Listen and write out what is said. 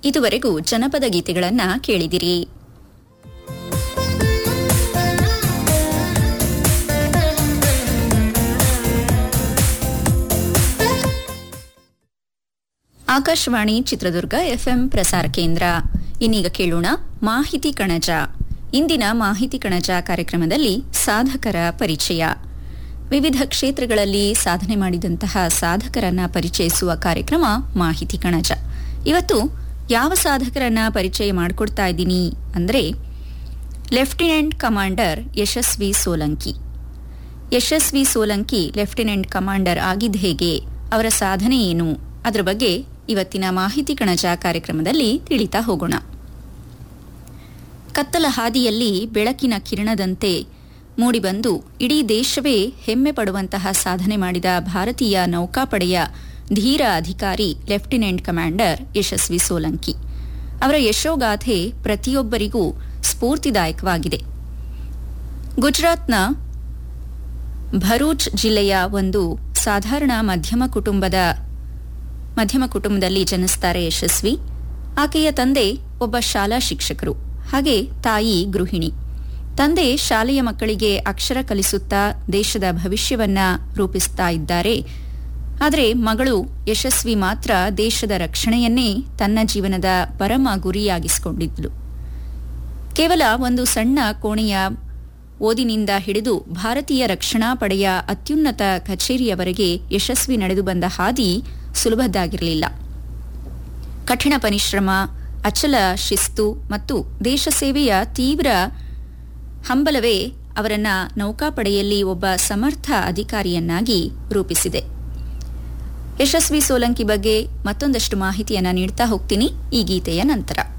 ಇದುವರೆಗೂ ಜನಪದ ಗೀತೆಗಳನ್ನ ಕೇಳಿದಿರಿ ಆಕಾಶವಾಣಿ ಚಿತ್ರದುರ್ಗ ಎಫ್ಎಂ ಪ್ರಸಾರ ಕೇಂದ್ರ ಇನ್ನೀಗ ಕೇಳೋಣ ಮಾಹಿತಿ ಕಣಜ ಇಂದಿನ ಮಾಹಿತಿ ಕಣಜ ಕಾರ್ಯಕ್ರಮದಲ್ಲಿ ಸಾಧಕರ ಪರಿಚಯ ವಿವಿಧ ಕ್ಷೇತ್ರಗಳಲ್ಲಿ ಸಾಧನೆ ಮಾಡಿದಂತಹ ಸಾಧಕರನ್ನ ಪರಿಚಯಿಸುವ ಕಾರ್ಯಕ್ರಮ ಮಾಹಿತಿ ಕಣಜ ಇವತ್ತು ಯಾವ ಸಾಧಕರನ್ನ ಪರಿಚಯ ಮಾಡಿಕೊಡ್ತಾ ಇದ್ದೀನಿ ಅಂದ್ರೆ lieutenant commander Yashaswi Solanki Yashaswi Solanki lieutenant commander ಆಗಿದ್ದ ಹೇಗೆ ಅವರ ಸಾಧನೆ ಏನು ಅದರ ಬಗ್ಗೆ ಇವತ್ತಿನ ಮಾಹಿತಿ ಕಣಜ ಕಾರ್ಯಕ್ರಮದಲ್ಲಿ ತಿಳಿತಾ ಹೋಗೋಣ ಕತ್ತಲ ಹಾದಿಯಲ್ಲಿ ಬೆಳಕಿನ ಕಿರಣದಂತೆ ಮೂಡಿಬಂದು ಇಡೀ ದೇಶವೇ ಹೆಮ್ಮೆ ಪಡುವಂತಹ ಸಾಧನೆ ಮಾಡಿದ ಭಾರತೀಯ ನೌಕಾಪಡೆಯ ಧೀರ ಅಧಿಕಾರಿ ಲೆಫ್ಟಿನೆಂಟ್ ಕಮಾಂಡರ್ ಯಶಸ್ವಿ ಸೋಲಂಕಿ ಅವರ ಯಶೋಗಾಥೆ ಪ್ರತಿಯೊಬ್ಬರಿಗೂ ಸ್ಫೂರ್ತಿದಾಯಕವಾಗಿದೆ ಗುಜರಾತ್ನ ಭರೂಚ್ ಜಿಲ್ಲೆಯ ಒಂದು ಸಾಧಾರಣ ಮಧ್ಯಮ ಕುಟುಂಬದ ಮಧ್ಯಮ ಕುಟುಂಬದಲ್ಲಿ ಜನಿಸ್ತಾರೆ ಯಶಸ್ವಿ ಆಕೆಯ ತಂದೆ ಒಬ್ಬ ಶಾಲಾ ಶಿಕ್ಷಕರು ಹಾಗೆ ತಾಯಿ ಗೃಹಿಣಿ ತಂದೆ ಶಾಲೆಯ ಮಕ್ಕಳಿಗೆ ಅಕ್ಷರ ಕಲಿಸುತ್ತಾ ದೇಶದ ಭವಿಷ್ಯವನ್ನ ರೂಪಿಸ್ತಾ ಇದ್ದಾರೆ ಆದರೆ ಮಗಳು ಯಶಸ್ವಿ ಮಾತ್ರ ದೇಶದ ರಕ್ಷಣೆಯನ್ನೇ ತನ್ನ ಜೀವನದ ಪರಮ ಗುರಿಯಾಗಿಸಿಕೊಂಡಿದ್ಲು ಕೇವಲ ಒಂದು ಸಣ್ಣ ಕೋಣೆಯ ಓದಿನಿಂದ ಹಿಡಿದು ಭಾರತೀಯ ರಕ್ಷಣಾ ಪಡೆಯ ಅತ್ಯುನ್ನತ ಕಚೇರಿಯವರೆಗೆ ಯಶಸ್ವಿ ನಡೆದು ಬಂದ ಹಾದಿ ಸುಲಭದ್ದಾಗಿರಲಿಲ್ಲ ಕಠಿಣ ಪರಿಶ್ರಮ ಅಚಲ ಶಿಸ್ತು ಮತ್ತು ದೇಶ ಸೇವೆಯ ತೀವ್ರ ಹಂಬಲವೇ ಅವರನ್ನ ನೌಕಾಪಡೆಯಲ್ಲಿ ಒಬ್ಬ ಸಮರ್ಥ ಅಧಿಕಾರಿಯನ್ನಾಗಿ ರೂಪಿಸಿದೆ ಯಶಸ್ವಿ ಸೋಲಂಕಿ ಬಗ್ಗೆ ಮತ್ತೊಂದಷ್ಟು ಮಾಹಿತಿಯನ್ನ ನೀಡ್ತಾ ಹೋಗ್ತೀನಿ ಈ ಗೀತೆಯ ನಂತರ